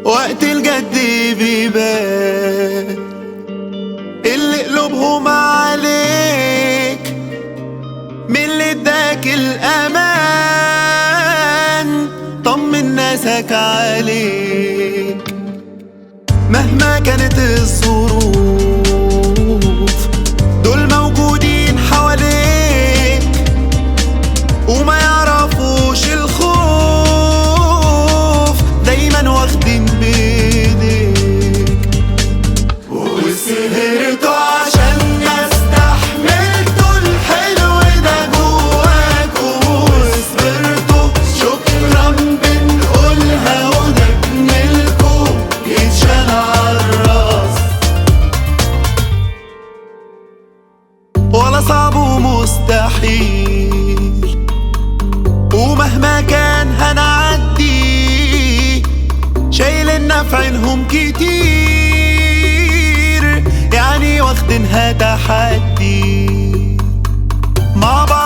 وقت الجد بيبان اللي قلوبهم عليك من اللي اداك الامان طمن ناسك عليك مهما كانت الظروف دول موجودين حواليك وما يعرفوش الخوف دايما واخدين بايديك وسهرتوا عشان استحملتوا الحلو ده جواكوا وصبرتوا شكرا بنقولها ونجملكوا يتشال عالراس ولا صعب ومستحيل ومهما كان هنعدي شايلنا في عينهم كتير يعني واخدينها تحدي مع بعض